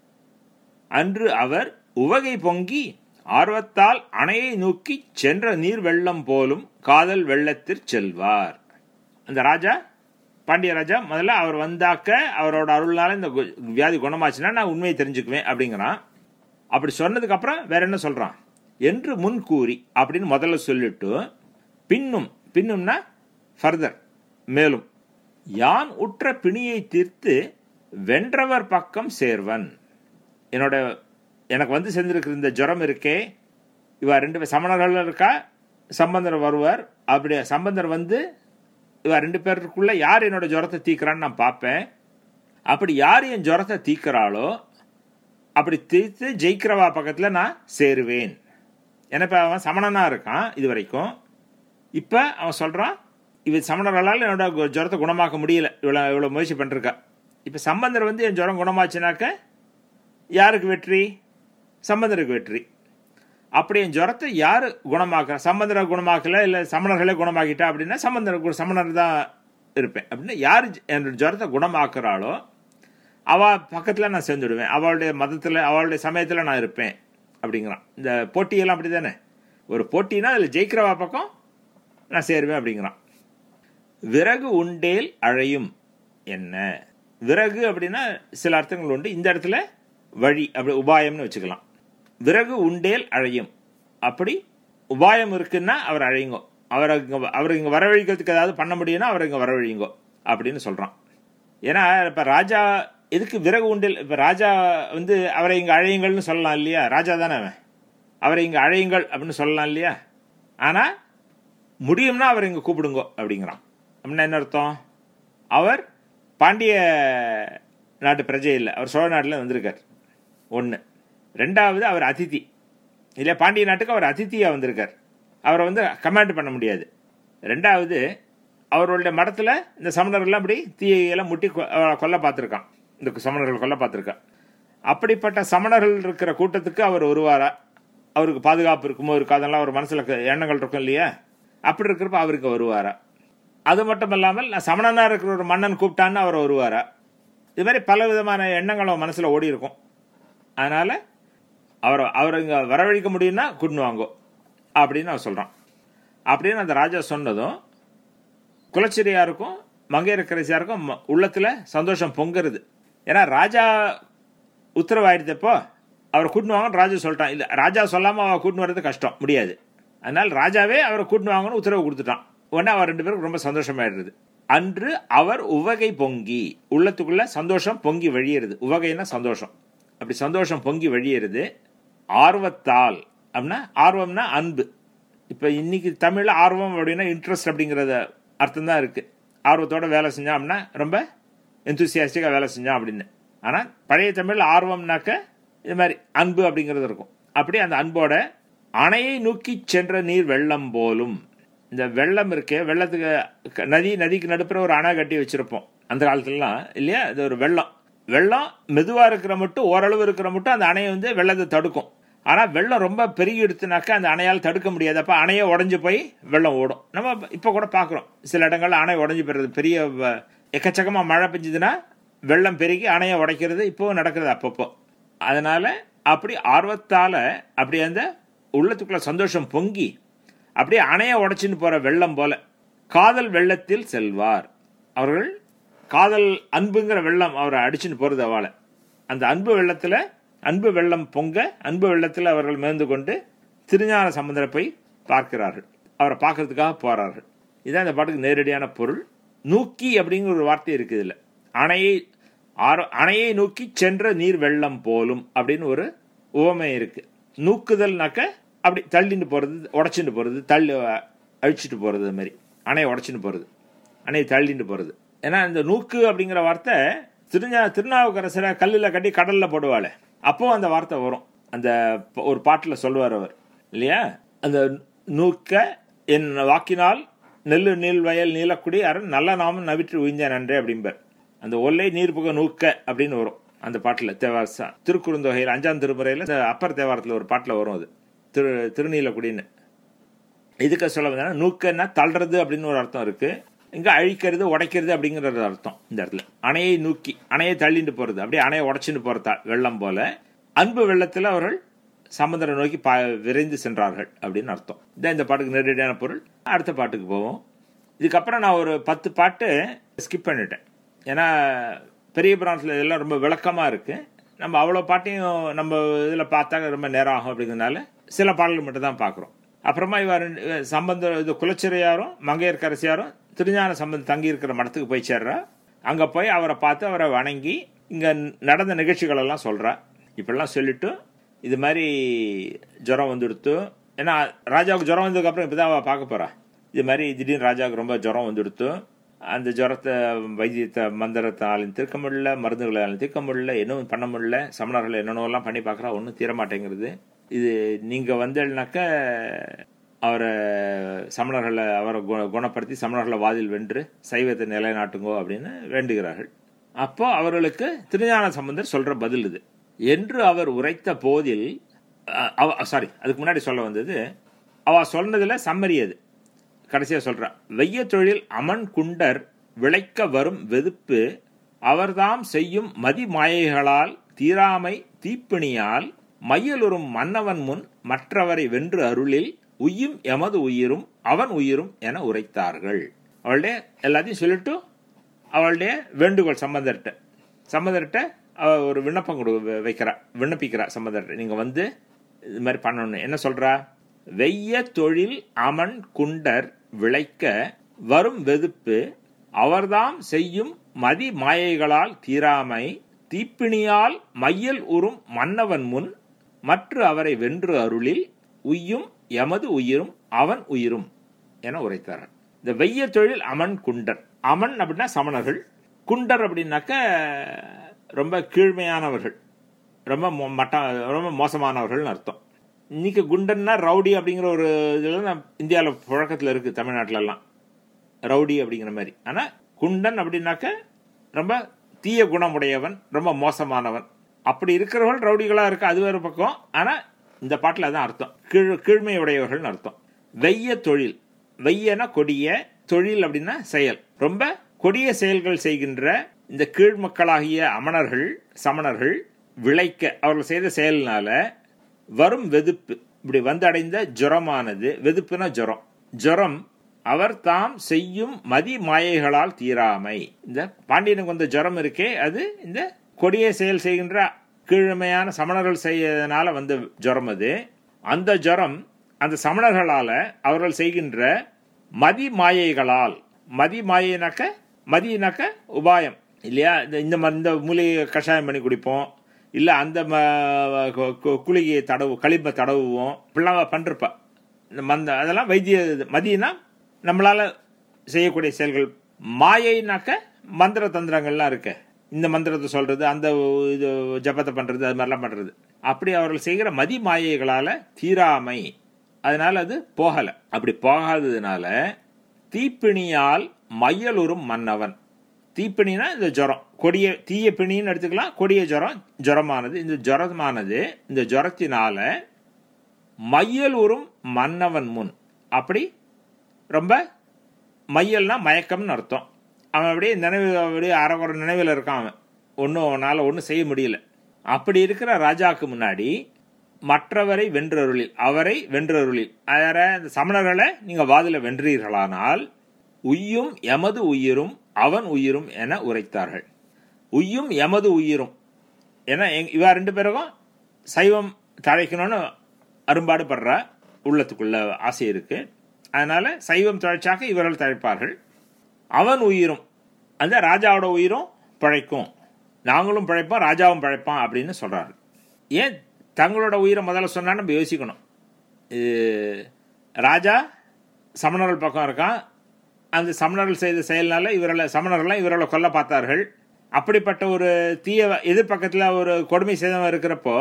அன்று அவர் உவகை பொங்கி ஆர்வத்தால் அணையை நோக்கி சென்ற நீர் வெள்ளம் போலும் காதல் வெள்ளத்திற் செல்வார் அந்த ராஜா பாண்டிய ராஜா முதல்ல அவர் வந்தாக்க அவரோட அருள்னால இந்த வியாதி குணமாச்சுன்னா நான் உண்மையை தெரிஞ்சுக்குவேன் அப்படிங்கிறான் அப்படி சொன்னதுக்கு அப்புறம் வேற என்ன சொல்றான் என்று முன் கூறி அப்படின்னு முதல்ல சொல்லிட்டு பின்னும் பின்னும்னா ஃபர்தர் மேலும் யான் உற்ற பிணியை தீர்த்து வென்றவர் பக்கம் சேர்வன் என்னோட எனக்கு வந்து சேர்ந்திருக்கிற இந்த ஜுரம் இருக்கே இவ ரெண்டு சமணர்கள் இருக்கா சம்பந்தர் வருவார் அப்படி சம்பந்தர் வந்து இவ ரெண்டு பேருக்குள்ள யார் என்னோட ஜுரத்தை தீக்கிறான்னு நான் பார்ப்பேன் அப்படி யார் என் ஜுரத்தை தீக்கிறாளோ அப்படி தீர்த்து ஜெயிக்கிறவா பக்கத்தில் நான் சேருவேன் ஏன்னா இப்போ அவன் சமணனாக இருக்கான் இது வரைக்கும் இப்போ அவன் சொல்கிறான் இவ சமணர்களால் என்னோட ஜுரத்தை குணமாக்க முடியல இவ்வளோ இவ்வளோ முயற்சி பண்ணிருக்கா இப்போ சம்பந்தர் வந்து என் ஜுரம் குணமாச்சுனாக்க யாருக்கு வெற்றி சம்பந்தருக்கு வெற்றி அப்படி என் ஜுரத்தை யார் குணமாக்குறா சம்பந்தரை குணமாக்கல இல்லை சமணர்களே குணமாக்கிட்டா அப்படின்னா சம்பந்தர் சமணர் தான் இருப்பேன் அப்படின்னா யார் என் ஜுரத்தை குணமாக்குறாளோ அவள் பக்கத்தில் நான் சேர்ந்துடுவேன் அவளுடைய மதத்தில் அவளுடைய சமயத்தில் நான் இருப்பேன் அப்படிங்கிறான் இந்த போட்டியெல்லாம் அப்படி தானே ஒரு போட்டினா அதில் ஜெயிக்கிறவா பக்கம் நான் சேருவேன் அப்படிங்கிறான் விறகு உண்டேல் அழையும் என்ன விறகு அப்படின்னா சில அர்த்தங்கள் உண்டு இந்த இடத்துல வழி அப்படி உபாயம்னு வச்சுக்கலாம் விறகு உண்டேல் அழையும் அப்படி உபாயம் இருக்குன்னா அவர் அழையுங்கோ அவரை இங்கே அவர் இங்கே வரவழிக்கிறதுக்கு ஏதாவது பண்ண முடியும்னா அவர் இங்கே வரவழிங்கோ அப்படின்னு சொல்கிறான் ஏன்னா இப்ப ராஜா எதுக்கு விறகு உண்டில் இப்ப ராஜா வந்து அவரை இங்க அழையுங்கள்னு சொல்லலாம் இல்லையா ராஜா தானே அவன் அவரை இங்க அழையுங்கள் அப்படின்னு சொல்லலாம் இல்லையா ஆனா முடியும்னா அவர் இங்க கூப்பிடுங்க அப்படிங்கிறான் அப்படின்னா என்ன அர்த்தம் அவர் பாண்டிய நாட்டு பிரஜை இல்லை அவர் சோழ நாட்டில் வந்திருக்கார் ஒன்று ரெண்டாவது அவர் அதிதி இல்லையா பாண்டிய நாட்டுக்கு அவர் அதித்தியாக வந்திருக்கார் அவரை வந்து கமாண்ட் பண்ண முடியாது ரெண்டாவது அவர்களுடைய மடத்தில் இந்த சமணர்கள்லாம் அப்படி தீயெல்லாம் முட்டி கொ- அவரை கொல்ல பார்த்துருக்கான் இந்த சமணர்கள் கொல்ல பார்த்துருக்கான் அப்படிப்பட்ட சமணர்கள் இருக்கிற கூட்டத்துக்கு அவர் வருவாரா அவருக்கு பாதுகாப்பு இருக்குமோ இருக்காதெல்லாம் அவர் மனசுல க- எண்ணங்கள் இருக்கும் இல்லையா அப்படி இருக்கிறப்ப அவருக்கு வருவாரா அது மட்டும் இல்லாமல் நான் சமணனா இருக்கிற ஒரு மன்னன் கூப்பிட்டான்னு அவர் வருவாரா இது மாதிரி பல விதமான எண்ணங்கள் அவன் மனசுல ஓடி இருக்கும் அதனால அவரை அவரை இங்க வரவழைக்க முடியும்னா கூட்டின்னு வாங்கோ அப்படின்னு அவன் சொல்றான் அப்படின்னு அந்த ராஜா சொன்னதும் குலச்சிரியாருக்கும் மங்கையரக்கரசியாருக்கும் ம- உள்ளத்துல சந்தோஷம் பொங்குறது ஏன்னா ராஜா உத்தரவாயிடுத்தப்போ அவரை கூட்டின்னு வாங்கன்னு ராஜா சொல்லிட்டான் இல்ல ராஜா சொல்லாம அவ கூட்டின்னு வர்றது கஷ்டம் முடியாது அதனால ராஜாவே அவரை கூட்டின்னு வாங்கன்னு உத்தரவு கொடுத்துட்டான் உடனே அவர் ரெண்டு பேரும் ரொம்ப சந்தோஷமாயிடுறது அன்று அவர் உவகை பொங்கி உள்ளத்துக்குள்ள சந்தோஷம் பொங்கி வழியிறது உவகைன்னா சந்தோஷம் அப்படி சந்தோஷம் பொங்கி வழியிறது ஆர்வத்தால் அப்படின்னா ஆர்வம்னா அன்பு இப்போ இன்னைக்கு தமிழ்ல ஆர்வம் அப்படின்னா இன்ட்ரெஸ்ட் அப்படிங்கிறத அர்த்தம் தான் இருக்கு ஆர்வத்தோட வேலை செஞ்சான் அப்படின்னா ரொம்ப எந்தூசியாஸ்டிக்காக வேலை செஞ்சான் அப்படின்னு ஆனால் பழைய தமிழ்ல ஆர்வம்னாக்க இது மாதிரி அன்பு அப்படிங்கிறது இருக்கும் அப்படி அந்த அன்போட அணையை நோக்கி சென்ற நீர் வெள்ளம் போலும் இந்த வெள்ளம் இருக்கே வெள்ளத்துக்கு க- நதி நதிக்கு நடுப்புற ஒரு அணை கட்டி வச்சிருப்போம் அந்த காலத்துலலாம் இல்லையா இது ஒரு வெள்ளம் வெள்ளம் மெதுவா இருக்கிற மட்டும் ஓரளவு இருக்கிற மட்டும் அந்த அணையை வந்து வெள்ளத்தை தடுக்கும் ஆனா வெள்ளம் ரொம்ப பெருகி எடுத்துனாக்கா அந்த அணையால் தடுக்க முடியாது அப்ப அணையை உடைஞ்சு போய் வெள்ளம் ஓடும் நம்ம இப்ப கூட பாக்குறோம் சில இடங்கள்ல அணை உடைஞ்சு போயிடுறது பெரிய வ- எக்கச்சக்கமா மழை பெஞ்சதுன்னா வெள்ளம் பெருகி அணையை உடைக்கிறது இப்போ நடக்கிறது அப்பப்போ அதனால அப்படி ஆர்வத்தால அப்படி அந்த உள்ளத்துக்குள்ள சந்தோஷம் பொங்கி அப்படியே அணையை உடைச்சின்னு போற வெள்ளம் போல காதல் வெள்ளத்தில் செல்வார் அவர்கள் காதல் அன்புங்கிற வெள்ளம் அவரை அடிச்சுன்னு போறது அவளை அந்த அன்பு வெள்ளத்துல அன்பு வெள்ளம் பொங்க அன்பு வெள்ளத்தில் அவர்கள் மிதந்து கொண்டு திருஞான சம்பந்தரை போய் பார்க்கிறார்கள் அவரை பார்க்கறதுக்காக போறார்கள் இதான் இந்த பாட்டுக்கு நேரடியான பொருள் நூக்கி அப்படிங்கிற ஒரு வார்த்தை இருக்குது இதுல அணையை ஆர- அணையை நோக்கி சென்ற நீர் வெள்ளம் போலும் அப்படின்னு ஒரு உவமை இருக்கு நூக்குதல்னாக்க அப்படி தள்ளிட்டு போறது உடைச்சிட்டு போறது தள்ளி அழிச்சிட்டு போறது அது மாதிரி அணையை உடைச்சிட்டு போறது அணையை தள்ளிட்டு போறது ஏன்னா இந்த நூக்கு அப்படிங்கிற வார்த்தை திருஞா திருநாவுக்கரசரை கல்லில் கட்டி கடல்ல போடுவாளே அப்போ அந்த வார்த்தை வரும் அந்த ப- ஒரு பாட்டுல சொல்லுவார் அவர் இல்லையா அந்த நூக்க என் வாக்கினால் நெல்லு நீள் வயல் நீலக்குடி அரண் நல்ல நாமம் நவிற்று உயிஞ்ச நன்றே அப்படிம்பார் அந்த ஒல்லை நீர் புக நூக்க அப்படின்னு வரும் அந்த பாட்டுல தேவார ச- திருக்குறுந்தொகையில் அஞ்சாம் திருமுறையில இந்த அப்பர் தேவாரத்துல ஒரு பாட்டுல வரும் அது திரு திருநீலக்குடின்னு இதுக்கு சொல்ல வந்தா நூக்கன்னா தள்ளுறது அப்படின்னு ஒரு அர்த்தம் இருக்கு இங்க அழிக்கிறது உடைக்கிறது அப்படிங்கிற ஒரு அர்த்தம் இந்த இடத்துல அணையை நூக்கி அணையை தள்ளிட்டு போறது அப்படியே அணையை உடைச்சிட்டு போறதா வெள்ளம் போல அன்பு வெள்ளத்துல அவர்கள் சமுத்திர நோக்கி பா விரைந்து சென்றார்கள் அப்படின்னு அர்த்தம் இதான் இந்த பாட்டுக்கு நேரடியான பொருள் அடுத்த பாட்டுக்கு போவோம் இதுக்கப்புறம் நான் ஒரு பத்து பாட்டு ஸ்கிப் பண்ணிட்டேன் ஏன்னா பெரிய புராணத்தில் இதெல்லாம் ரொம்ப விளக்கமாக இருக்கு நம்ம அவ்வளோ பாட்டையும் நம்ம இதில் பார்த்தா ரொம்ப நேரம் ஆகும் அப்படிங்கிறதுனால சில பாடல்கள் மட்டும் தான் பார்க்குறோம் அப்புறமா இவர் சம்பந்த இது குலச்சிறையாரும் மங்கையர்கரசியாரும் திருஞான சம்பந்தம் தங்கி இருக்கிற மடத்துக்கு போய் சேர்றா அங்கே போய் அவரை பார்த்து அவரை வணங்கி இங்கே நடந்த நிகழ்ச்சிகள் எல்லாம் சொல்றா இப்படிலாம் சொல்லிட்டு இது மாதிரி ஜுரம் வந்துடுத்து ஏன்னா ராஜாவுக்கு ஜுரம் வந்ததுக்கப்புறம் இப்போ தான் அவள் பார்க்க போறா இது மாதிரி திடீர்னு ராஜாவுக்கு ரொம்ப ஜுரம் வந்துடுத்து அந்த ஜுரத்தை வைத்தியத்தை மந்திரத்தாலும் தீர்க்க முடியல மருந்துகளாலும் தீர்க்க முடியல இன்னும் பண்ண முடியல சமணர்கள் என்னென்னலாம் பண்ணி பார்க்குறா ஒன்றும் தீர மாட்டேங்கிறது இது நீங்கள் வந்தேன்னாக்க அவரை சமணர்களை அவரை குண- குணப்படுத்தி சமணர்களை வாதில் வென்று சைவத்தை நிலைநாட்டுங்கோ அப்படின்னு வேண்டுகிறார்கள் அப்போ அவர்களுக்கு திருஞான சம்பந்தர் சொல்ற பதில் இது என்று அவர் உரைத்த போதில் சாரி அதுக்கு முன்னாடி சொல்ல வந்தது அவ சொன்னதுல சம்மரி அது கடைசியா சொல்றா வெய்ய தொழில் அமன் குண்டர் விளைக்க வரும் வெதுப்பு அவர்தாம் செய்யும் மதி மாயைகளால் தீராமை தீப்பிணியால் மையலுறும் மன்னவன் முன் மற்றவரை வென்று அருளில் உய்யும் எமது உயிரும் அவன் உயிரும் என உரைத்தார்கள் அவளுடைய எல்லாத்தையும் சொல்லிட்டு அவளுடைய வேண்டுகோள் சம்பந்தர்கிட்ட சம்பந்தர்கிட்ட அவ ஒரு விண்ணப்பம் கொடு வைக்கிறா விண்ணப்பிக்கிறா சம்பந்தர்கிட்ட நீங்க வந்து இது மாதிரி பண்ணணும் என்ன சொல்றா வெய்ய தொழில் அமன் குண்டர் விளைக்க வரும் வெதுப்பு அவர்தாம் செய்யும் மதி மாயைகளால் தீராமை தீப்பிணியால் மையல் உறும் மன்னவன் முன் மற்ற அவரை வென்று அருளில் உய்யும் எமது உயிரும் அவன் உயிரும் என உரைத்தார் இந்த வெய்ய தொழில் அமன் குண்டர் அமன் அப்படின்னா சமணர்கள் குண்டர் அப்படின்னாக்க ரொம்ப கீழ்மையானவர்கள் ரொம்ப மொ- மட்ட ரொம்ப மோசமானவர்கள்னு அர்த்தம் இன்னைக்கு குண்டன்னா ரவுடி அப்படிங்கிற ஒரு இதில் இந்தியாவில் புழக்கத்தில் இருக்குது தமிழ்நாட்டிலலாம் ரவுடி அப்படிங்கிற மாதிரி ஆனால் குண்டன் அப்படின்னாக்க ரொம்ப தீய குணமுடையவன் ரொம்ப மோசமானவன் அப்படி இருக்கிறவர்கள் ரவுடிகளாக இருக்க அது வேறு பக்கம் ஆனால் இந்த பாட்டில் அதான் அர்த்தம் கீழ் கீழ்மையுடையவர்கள்னு அர்த்தம் வெய்ய தொழில் வெய்யன கொடிய தொழில் அப்படின்னா செயல் ரொம்ப கொடிய செயல்கள் செய்கின்ற இந்த கீழ்மக்களாகிய அமணர்கள் சமணர்கள் விளைக்க அவர்கள் செய்த செயல்னால வரும் வெதுப்பு இப்படி வந்தடைந்த ஜுரமானது வெதுப்புனா ஜுரம் ஜுரம் அவர் தாம் செய்யும் மதி மாயைகளால் தீராமை இந்த பாண்டியனுக்கு வந்த ஜுரம் இருக்கே அது இந்த கொடிய செயல் செய்கின்ற கீழ்மையான சமணர்கள் செய்யறதுனால வந்த ஜுரம் அது அந்த ஜுரம் அந்த சமணர்களால அவர்கள் செய்கின்ற மதி மாயைகளால் மதி மாயைனாக்க மதினாக்க உபாயம் இல்லையா இந்த இந்த ம- இந்த மூலிகை கஷாயம் பண்ணி குடிப்போம் இல்லை அந்த ம- கு- கு- குளிகையை தடவு களிம்பை தடவுவோம் இப்படிலாம் பண்ணிருப்பா இந்த மந்த அதெல்லாம் வைத்திய இது. மதியனா நம்மளால செய்யக்கூடிய செயல்கள் மாயைனாக்க மந்திர தந்திரங்கள்லாம் இருக்கு இந்த மந்திரத்தை சொல்றது அந்த இது ஜபத்தை பண்றது அது மாதிரிலாம் பண்றது அப்படி அவர்கள் செய்கிற மதி மாயைகளால தீராமை அதனால அது போகல அப்படி போகாததுனால தீப்பிணியால் மையலுறும் மன்னவன் தீப்பிணினா இந்த ஜுரம் கொடிய தீய பிணின்னு எடுத்துக்கலாம் கொடிய ஜுரம் ஜுரமானது இந்த ஜுரமானது இந்த ஜுரத்தினால மையலுறும் மன்னவன் முன் அப்படி ரொம்ப மையல்னா மயக்கம்னு அர்த்தம் அவன் அப்படியே நினைவு அப்படியே அரைக்குறை நினைவில் இருக்கான் அவன் ஒன்றும் அவனால் ஒன்றும் செய்ய முடியல அப்படி இருக்கிற ராஜாவுக்கு முன்னாடி மற்றவரை வென்றருளில் அவரை வென்றருளில் அதார இந்த சமணர்களை நீங்கள் வாதில வென்றீர்களானால் உய்யும் எமது உயிரும் அவன் உயிரும் என உரைத்தார்கள் உய்யும் எமது உயிரும் ஏன்னா எங் இவா ரெண்டு பேருக்கும் சைவம் தழைக்கணும்னு அரும்பாடு படுற உள்ளத்துக்குள்ள ஆசை இருக்கு அதனால சைவம் தழைச்சாக்க இவர்கள் தழைப்பார்கள் அவன் உயிரும் அந்த ராஜாவோட உயிரும் பிழைக்கும் நாங்களும் பிழைப்போம் ராஜாவும் பிழைப்பான் அப்படின்னு சொல்றாரு ஏன் தங்களோட உயிரை முதல்ல சொன்னா நம்ம யோசிக்கணும் இது ராஜா சமணர்கள் பக்கம் இருக்கான் அந்த சமணர்கள் செய்த செயல்னால இவர்களை சமணர்கள்லாம் இவர்களை கொல்ல பார்த்தார்கள் அப்படிப்பட்ட ஒரு தீய எதிர்பக்கத்தில் ஒரு கொடுமை செய்தவன் இருக்கிறப்போ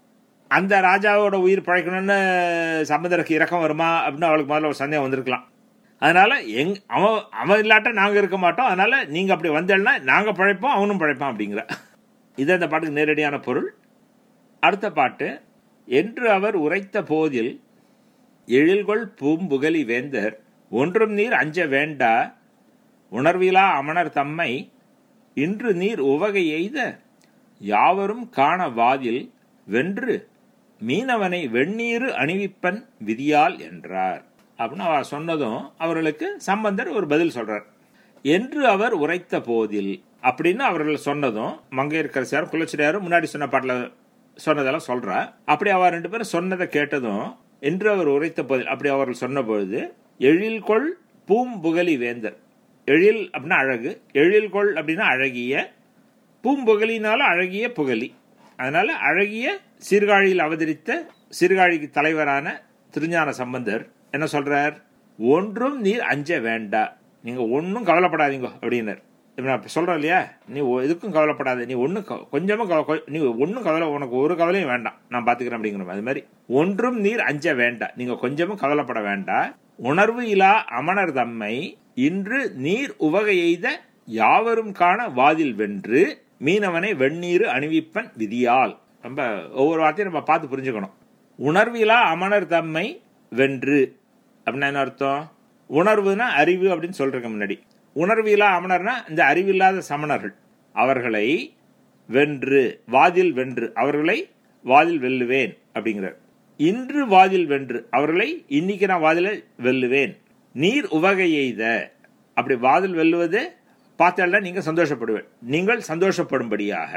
அந்த ராஜாவோட உயிர் பழைக்கணும்னு சம்பந்தருக்கு இறக்கம் வருமா அப்படின்னு அவளுக்கு முதல்ல ஒரு சந்தேகம் வந்திருக்கலாம் அதனால எங் அவன் அவன் இல்லாட்ட நாங்கள் இருக்க மாட்டோம் அதனால நீங்கள் அப்படி வந்தேன்னா நாங்கள் பழைப்போம் அவனும் பழைப்பான் அப்படிங்கிற இது அந்த பாட்டுக்கு நேரடியான பொருள் அடுத்த பாட்டு என்று அவர் உரைத்த போதில் எழில்கொள் பூம்புகலி வேந்தர் ஒன்றும் நீர் அஞ்ச வேண்டா உணர்விலா அமணர் தம்மை இன்று நீர் உவகை எய்த யாவரும் காண வாதில் வென்று மீனவனை வெந்நீரு அணிவிப்பன் விதியால் என்றார் அப்படின்னு அவ சொன்னதும் அவர்களுக்கு சம்பந்தர் ஒரு பதில் சொல்றார் என்று அவர் உரைத்த போதில் அப்படின்னு அவர்கள் சொன்னதும் மங்கையர்கரசியார் குலச்சிரியாரும் முன்னாடி சொன்ன பாட்டில் சொன்னதெல்லாம் சொல்றா அப்படி அவர் ரெண்டு பேரும் சொன்னதை கேட்டதும் என்று அவர் உரைத்த போதில் அப்படி அவர்கள் சொன்ன பொழுது எழில்கொள் பூம்புகலி வேந்தர் எழில் அப்படின்னா அழகு எழில்கொள் அப்படின்னா அழகிய பூம்புகலினால அழகிய புகலி அதனால அழகிய சீர்காழியில் அவதரித்த சீர்காழிக்கு தலைவரான திருஞான சம்பந்தர் என்ன சொல்றார் ஒன்றும் நீர் அஞ்ச வேண்டா நீங்க ஒன்றும் கவலைப்படாதீங்க அப்படின்னார் இப்ப நான் இப்ப சொல்றேன் இல்லையா நீ ஒ- எதுக்கும் கவலைப்படாத நீ ஒன்றும் கொஞ்சமும் கவ- கொ- நீ ஒன்றும் கவலை உனக்கு ஒரு கவலையும் வேண்டாம் நான் பாத்துக்கிறேன் அப்படிங்கிற மாதிரி. அது மாதிரி ஒன்றும் நீர் அஞ்ச வேண்டாம் நீங்க கொஞ்சமும் கவலைப்பட வேண்டாம் உணர்வு இலா அமணர் தம்மை இன்று நீர் உவகை எய்த யாவரும் காண வாதில் வென்று மீனவனை வெந்நீர் அணிவிப்பன் விதியால் ரொம்ப ஒவ்வொரு வார்த்தையும் நம்ம பார்த்து புரிஞ்சுக்கணும் உணர்விலா அமணர் தம்மை வென்று அப்படின்னா என்ன அர்த்தம் உணர்வுனா அறிவு அப்படின்னு சொல்றேன் முன்னாடி உணர்விலா அமணர்னா இந்த அறிவில்லாத சமணர்கள் அவர்களை வென்று வாதில் வென்று அவர்களை வாதில் வெல்லுவேன் அப்படிங்கிறார் இன்று வாதில் வென்று அவர்களை இன்னைக்கு நான் வாதில வெல்லுவேன் நீர் உவகை எய்த அப்படி வாதில் வெல்லுவது பார்த்தால நீங்க சந்தோஷப்படுவேன் நீங்கள் சந்தோஷப்படும்படியாக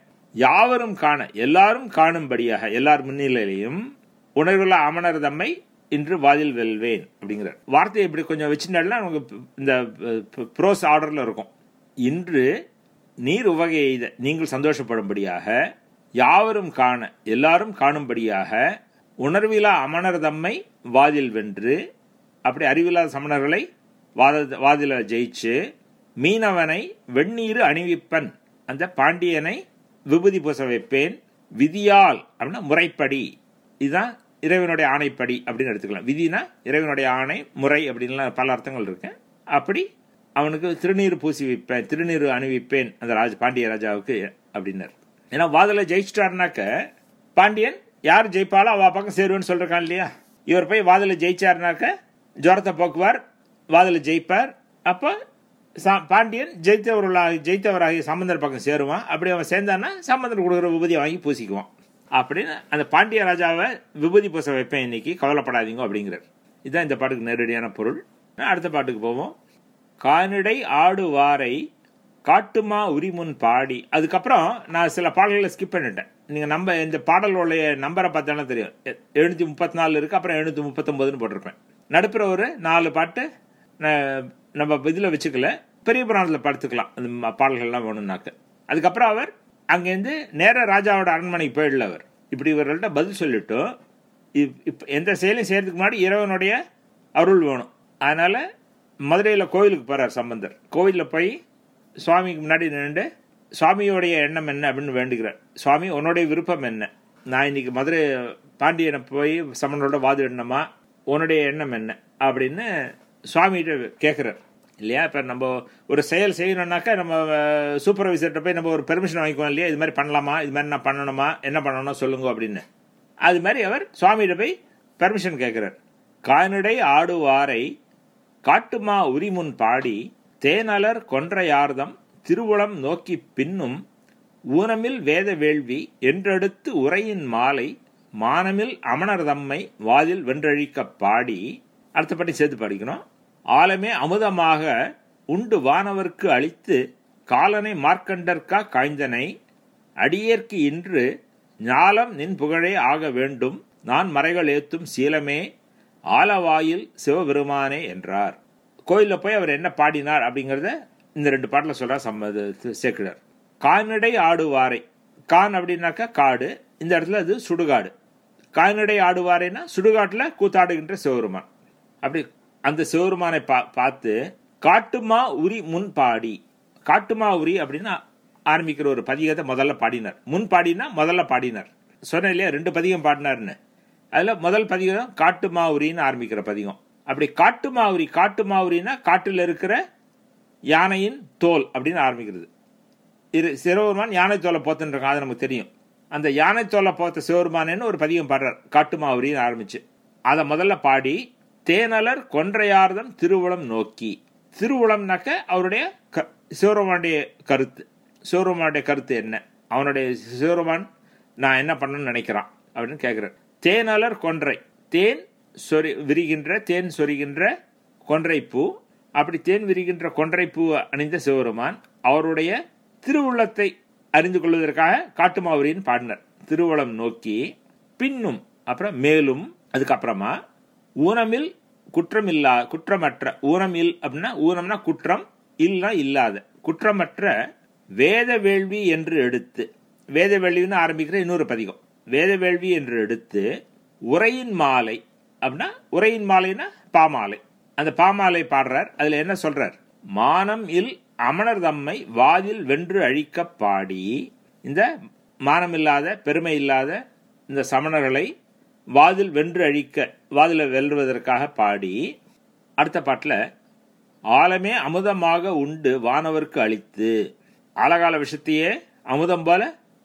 யாவரும் காண எல்லாரும் காணும்படியாக எல்லார் முன்னிலையிலையும் உணர்வுள்ள அமணர் தம்மை இன்று வாதில் வெல்வேன் அப்படிங்கிறார் வார்த்தையை இப்படி கொஞ்சம் வச்சுட்டாலும் நமக்கு இந்த ப்ரோஸ் ஆர்டர்ல இருக்கும் இன்று நீர் உவகை எய்த நீங்கள் சந்தோஷப்படும்படியாக யாவரும் காண எல்லாரும் காணும்படியாக உணர்விலா அமணர் தம்மை வாதில் வென்று அப்படி அறிவில்லாத சமணர்களை வாத வாதில ஜெயிச்சு மீனவனை வெந்நீர் அணிவிப்பன் அந்த பாண்டியனை விபூதி பூச வைப்பேன் விதியால் அப்படின்னா முறைப்படி இதுதான் இறைவனுடைய ஆணைப்படி அப்படின்னு எடுத்துக்கலாம் விதினா இறைவனுடைய ஆணை முறை அப்படின்லாம் பல அர்த்தங்கள் இருக்கு அப்படி அவனுக்கு திருநீர் பூசி வைப்பேன் திருநீர் அணிவிப்பேன் அந்த ராஜ பாண்டிய ராஜாவுக்கு அப்படின்னார் ஏன்னா வாதல ஜெயிச்சிட்டாருனாக்க பாண்டியன் யார் ஜெயிப்பாலோ அவ பக்கம் சேருவேன்னு சொல்றான் இல்லையா இவர் போய் வாதல ஜெயிச்சாருனாக்க ஜுரத்தை போக்குவார் வாதல ஜெயிப்பார் அப்போ சா- பாண்டியன் ஜெயித்தவர்களாக ஜெயித்தவராகிய சம்பந்தர் பக்கம் சேருவான் அப்படி அவன் சேர்ந்தான்னா சம்பந்தர் கொடுக்குற விபூதியை வாங்கி பூசிக்குவான் அப்படின்னு அந்த பாண்டிய ராஜாவை விபூதி பூச வைப்பேன் இன்னைக்கு கவலைப்படாதீங்க அப்படிங்கிறார் இதுதான் இந்த பாட்டுக்கு நேரடியான பொருள் அடுத்த பாட்டுக்கு போவோம் கானிடை ஆடுவாரை காட்டுமா உரிமுன் பாடி அதுக்கப்புறம் நான் சில பாடல்களை ஸ்கிப் பண்ணிட்டேன் நீங்கள் நம்ம இந்த பாடலோடைய நம்பரை பார்த்தாலே தெரியும் எ- எழுநூத்தி முப்பத்தி நாலு இருக்கு அப்புறம் எழுநூத்தி முப்பத்தொன்பதுன்னு போட்டிருப்பேன் நடுப்புற ஒரு நாலு பாட்டு ந- நம்ம இதில் வச்சுக்கல பெரிய புராணத்தில் படுத்துக்கலாம் அந்த ம- பாடல்கள்லாம் வேணும்னாக்க அதுக்கப்புறம் அவர் அங்கேருந்து நேரா ராஜாவோட அரண்மனைக்கு போயிடல அவர் இப்படி இவர்கள்ட்ட பதில் சொல்லிட்டும் இப்- இப்ப எந்த செயலையும் செய்யறதுக்கு முன்னாடி இறைவனுடைய அருள் வேணும் அதனால மதுரையில் கோவிலுக்கு போறார் சம்பந்தர் கோவிலில் போய் சுவாமிக்கு முன்னாடி நின்று சுவாமியோடைய எண்ணம் என்ன அப்படின்னு வேண்டுகிறார் சுவாமி உன்னுடைய விருப்பம் என்ன நான் இன்னைக்கு மதுரை பாண்டியனை போய் சமணரோட வாதிடணுமா உன்னுடைய எண்ணம் என்ன அப்படின்னு சுவாமிகிட்ட கேட்குறார் இல்லையா இப்போ நம்ம ஒரு செயல் செய்யணும்னாக்கா நம்ம சூப்பர்வைசர்கிட்ட போய் நம்ம ஒரு பெர்மிஷன் வாங்கிக்குவோம் இல்லையா இது மாதிரி பண்ணலாமா இது மாதிரி நான் பண்ணணுமா என்ன பண்ணணும் சொல்லுங்க அப்படின்னு அது மாதிரி அவர் சுவாமிகிட்ட போய் பெர்மிஷன் கேட்குறார் கானிடை ஆடுவாரை காட்டுமா உரிமுன் பாடி தேனலர் கொன்றையார்தம் திருவுளம் நோக்கி பின்னும் ஊனமில் வேத வேள்வி என்றெடுத்து உரையின் மாலை மானமில் அமணர் தம்மை வாதில் வென்றழிக்கப் பாடி அடுத்தபடி சேர்த்து படிக்கணும் ஆலமே அமுதமாக உண்டு வானவர்க்கு அளித்து காலனை மார்க்கண்டற்கா காய்ந்தனை அடியேற்கு இன்று ஞாலம் நின் புகழே ஆக வேண்டும் நான் மறைகள் ஏத்தும் சீலமே ஆலவாயில் சிவபெருமானே என்றார் கோயிலில் போய் அவர் என்ன பாடினார் அப்படிங்கிறத இந்த ரெண்டு பாட்டில் சொல்றார் சம்ம சேர்க்கிறார் கால்நடை ஆடுவாரை கான் அப்படின்னாக்கா காடு இந்த இடத்துல அது சுடுகாடு கால்நடை ஆடுவாரைன்னா சுடுகாட்டில் கூத்தாடுகின்ற சிவபெருமான் அப்படி அந்த சிவபெருமானை பா பார்த்து காட்டுமா உரி முன் பாடி காட்டுமா உரி அப்படின்னா ஆரம்பிக்கிற ஒரு பதிகத்தை முதல்ல பாடினார் முன் பாடினா முதல்ல பாடினார் சொன்னேன் இல்லையா ரெண்டு பதிகம் பாடினார்னு அதுல முதல் பதிகம் காட்டுமா உரின்னு ஆரம்பிக்கிற பதிகம் அப்படி காட்டுமா உரி காட்டுமா உரின்னா காட்டில் இருக்கிற யானையின் தோல் அப்படின்னு ஆரம்பிக்கிறது இரு சிவபெருமான் யானை தோலை போத்துன்றாங்க அது நமக்கு தெரியும் அந்த யானை தோலை போத்த சிவபெருமானேன்னு ஒரு பதிகம் பாடுறார் காட்டுமாவரின்னு ஆரம்பிச்சு அதை முதல்ல பாடி தேனலர் கொன்றையார்தம் திருவுளம் நோக்கி திருவுளம்னாக்க அவருடைய க- சிவபெருமானுடைய கருத்து சிவபெருமானுடைய கருத்து என்ன அவனுடைய சிவபெருமான் நான் என்ன பண்ணணும்னு நினைக்கிறான் அப்படின்னு கேட்கிறார் தேனலர் கொன்றை தேன் சொரி விரிகின்ற தேன் சொரிகின்ற கொன்றைப்பூ அப்படி தேன் விரிகின்ற கொன்றைப்பூ அணிந்த சிவபெருமான் அவருடைய திருவுள்ளத்தை அறிந்து கொள்வதற்காக காட்டுமாவரியின் பாடினார் திருவுளம் நோக்கி பின்னும் அப்புறம் மேலும் அதுக்கப்புறமா ஊனமில் குற்றமில்லா குற்றமற்ற ஊனமில் அப்படின்னா ஊனம்னா குற்றம் இல்லா இல்லாத குற்றமற்ற வேத வேள்வி என்று எடுத்து வேத வேள்வின்னு ஆரம்பிக்கிற இன்னொரு பதிகம் வேத வேள்வி என்று எடுத்து உரையின் மாலை அப்படின்னா உரையின் மாலைன்னா பாமாலை அந்த பாமாலை பாடுறார் அதுல என்ன சொல்றார் மானம் இல் அமணர் தம்மை வாதில் வென்று அழிக்க பாடி இந்த மானமில்லாத பெருமை இல்லாத இந்த சமணர்களை வாதில் வென்று அழிக்க வாதில வெல்வதற்காக பாடி அடுத்த பாட்டில் ஆலமே அமுதமாக உண்டு வானவர்க்கு அளித்து ஆலகால விஷயத்தையே அமுதம் போல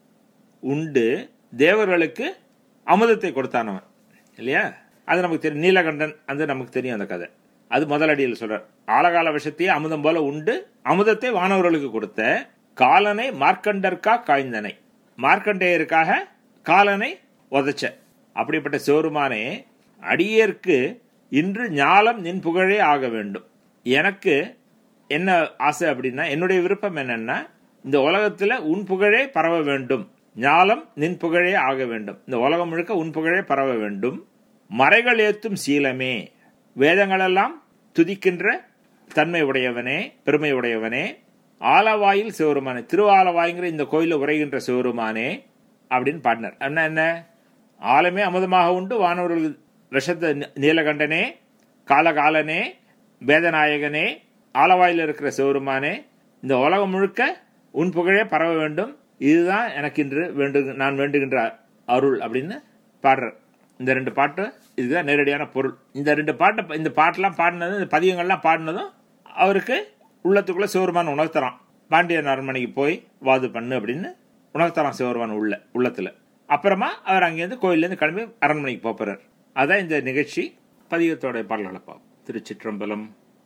உண்டு தேவர்களுக்கு அமுதத்தை கொடுத்தானவன் இல்லையா அது நமக்கு தெரியும் நீலகண்டன் அது நமக்கு தெரியும் அந்த கதை அது முதலடியில் சொல்றார் ஆலகால விஷயத்தையே அமுதம் போல உண்டு அமுதத்தை வானவர்களுக்கு கொடுத்த காலனை மார்க்கண்டற்கா காய்ந்தனை மார்க்கண்டேயருக்காக காலனை உதைச்ச அப்படிப்பட்ட சிவருமானே அடியேற்கு இன்று ஞாலம் நின் புகழே ஆக வேண்டும் எனக்கு என்ன ஆசை அப்படின்னா என்னுடைய விருப்பம் என்னன்னா இந்த உலகத்துல உன் புகழே பரவ வேண்டும் ஞாலம் நின் புகழே ஆக வேண்டும் இந்த உலகம் முழுக்க உன் புகழே பரவ வேண்டும் மறைகள் ஏத்தும் சீலமே வேதங்களெல்லாம் துதிக்கின்ற தன்மை உடையவனே பெருமை உடையவனே ஆலவாயில் சிவருமானே திருவாலவாய்ங்கிற இந்த கோயிலில் உரைகின்ற சிவருமானே அப்படின்னு பாடினார் என்ன என்ன ஆலமே அமுதமாக உண்டு வானவர்கள் விஷத்த நி- நீலகண்டனே காலகாலனே வேதநாயகனே ஆலவாயில் இருக்கிற சிவருமானே இந்த உலகம் முழுக்க உன் புகழே பரவ வேண்டும் இதுதான் எனக்கு இன்று வேண்டு நான் வேண்டுகின்ற அருள் அப்படின்னு பாடுறார் இந்த ரெண்டு பாட்டு இதுதான் நேரடியான பொருள் இந்த ரெண்டு பாட்டை இந்த பாட்டெல்லாம் பாடினதும் இந்த பதியங்கள்லாம் பாடினதும் அவருக்கு உள்ளத்துக்குள்ள சிவருமான் உணர்த்தறான் பாண்டியன் அரண்மனைக்கு போய் வாது பண்ணு அப்படின்னு உணர்த்தறான் சிவருமான் உள்ள உள்ளத்துல அப்புறமா அவர் அங்கேருந்து கோயிலேருந்து கிளம்பி அரண்மனைக்கு போறார் அதான் இந்த நிகழ்ச்சி பதிகத்தோட பாடல்களை பார்ப்போம் திருச்சிற்றம்பலம்